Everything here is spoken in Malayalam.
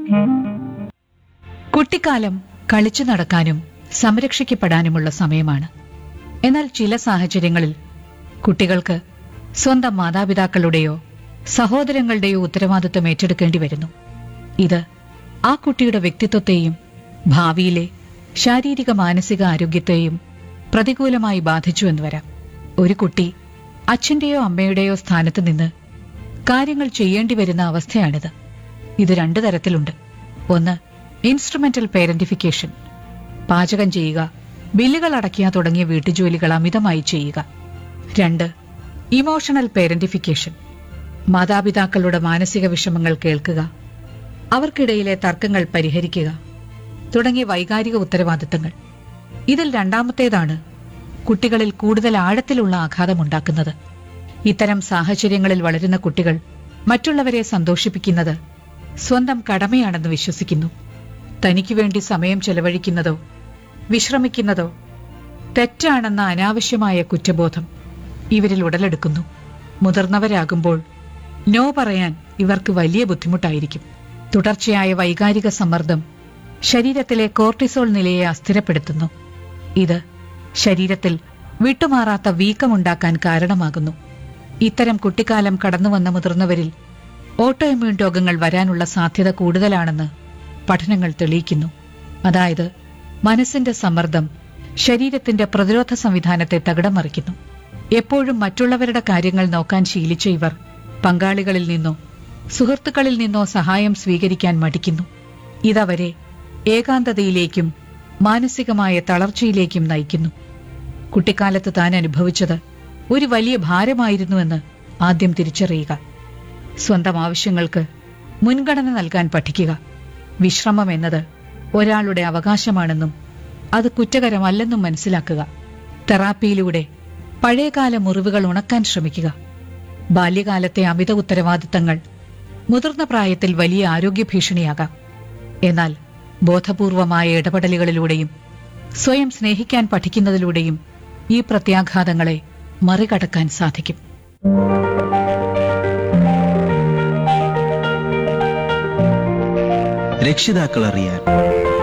കുട്ടിക്കാലം കളിച്ചു നടക്കാനും സംരക്ഷിക്കപ്പെടാനുമുള്ള സമയമാണ് എന്നാൽ ചില സാഹചര്യങ്ങളിൽ കുട്ടികൾക്ക് സ്വന്തം മാതാപിതാക്കളുടെയോ സഹോദരങ്ങളുടെയോ ഉത്തരവാദിത്വം ഏറ്റെടുക്കേണ്ടി വരുന്നു ഇത് ആ കുട്ടിയുടെ വ്യക്തിത്വത്തെയും ഭാവിയിലെ ശാരീരിക മാനസിക ആരോഗ്യത്തെയും പ്രതികൂലമായി ബാധിച്ചു എന്ന് വരാം ഒരു കുട്ടി അച്ഛന്റെയോ അമ്മയുടെയോ സ്ഥാനത്ത് നിന്ന് കാര്യങ്ങൾ ചെയ്യേണ്ടി വരുന്ന അവസ്ഥയാണിത് ഇത് രണ്ടു തരത്തിലുണ്ട് ഒന്ന് ഇൻസ്ട്രുമെന്റൽ പേരന്റിഫിക്കേഷൻ പാചകം ചെയ്യുക ബില്ലുകൾ അടയ്ക്കുക തുടങ്ങിയ വീട്ടുജോലികൾ അമിതമായി ചെയ്യുക രണ്ട് ഇമോഷണൽ പേരന്റിഫിക്കേഷൻ മാതാപിതാക്കളുടെ മാനസിക വിഷമങ്ങൾ കേൾക്കുക അവർക്കിടയിലെ തർക്കങ്ങൾ പരിഹരിക്കുക തുടങ്ങിയ വൈകാരിക ഉത്തരവാദിത്തങ്ങൾ ഇതിൽ രണ്ടാമത്തേതാണ് കുട്ടികളിൽ കൂടുതൽ ആഴത്തിലുള്ള ആഘാതമുണ്ടാക്കുന്നത് ഇത്തരം സാഹചര്യങ്ങളിൽ വളരുന്ന കുട്ടികൾ മറ്റുള്ളവരെ സന്തോഷിപ്പിക്കുന്നത് സ്വന്തം കടമയാണെന്ന് വിശ്വസിക്കുന്നു തനിക്ക് വേണ്ടി സമയം ചെലവഴിക്കുന്നതോ വിശ്രമിക്കുന്നതോ തെറ്റാണെന്ന അനാവശ്യമായ കുറ്റബോധം ഇവരിൽ ഉടലെടുക്കുന്നു മുതിർന്നവരാകുമ്പോൾ നോ പറയാൻ ഇവർക്ക് വലിയ ബുദ്ധിമുട്ടായിരിക്കും തുടർച്ചയായ വൈകാരിക സമ്മർദ്ദം ശരീരത്തിലെ കോർട്ടിസോൾ നിലയെ അസ്ഥിരപ്പെടുത്തുന്നു ഇത് ശരീരത്തിൽ വിട്ടുമാറാത്ത വീക്കമുണ്ടാക്കാൻ കാരണമാകുന്നു ഇത്തരം കുട്ടിക്കാലം കടന്നുവന്ന മുതിർന്നവരിൽ ഓട്ടോ ഇമ്മ്യൂൺ രോഗങ്ങൾ വരാനുള്ള സാധ്യത കൂടുതലാണെന്ന് പഠനങ്ങൾ തെളിയിക്കുന്നു അതായത് മനസ്സിന്റെ സമ്മർദ്ദം ശരീരത്തിന്റെ പ്രതിരോധ സംവിധാനത്തെ തകിടം മറിക്കുന്നു എപ്പോഴും മറ്റുള്ളവരുടെ കാര്യങ്ങൾ നോക്കാൻ ശീലിച്ച ഇവർ പങ്കാളികളിൽ നിന്നോ സുഹൃത്തുക്കളിൽ നിന്നോ സഹായം സ്വീകരിക്കാൻ മടിക്കുന്നു ഇതവരെ ഏകാന്തതയിലേക്കും മാനസികമായ തളർച്ചയിലേക്കും നയിക്കുന്നു കുട്ടിക്കാലത്ത് താൻ അനുഭവിച്ചത് ഒരു വലിയ ഭാരമായിരുന്നുവെന്ന് ആദ്യം തിരിച്ചറിയുക സ്വന്തം ആവശ്യങ്ങൾക്ക് മുൻഗണന നൽകാൻ പഠിക്കുക വിശ്രമം എന്നത് ഒരാളുടെ അവകാശമാണെന്നും അത് കുറ്റകരമല്ലെന്നും മനസ്സിലാക്കുക തെറാപ്പിയിലൂടെ പഴയകാല മുറിവുകൾ ഉണക്കാൻ ശ്രമിക്കുക ബാല്യകാലത്തെ അമിത ഉത്തരവാദിത്തങ്ങൾ മുതിർന്ന പ്രായത്തിൽ വലിയ ആരോഗ്യ ഭീഷണിയാകാം എന്നാൽ ബോധപൂർവമായ ഇടപെടലുകളിലൂടെയും സ്വയം സ്നേഹിക്കാൻ പഠിക്കുന്നതിലൂടെയും ഈ പ്രത്യാഘാതങ്ങളെ മറികടക്കാൻ സാധിക്കും രക്ഷിതാക്കൾ അറിയാൻ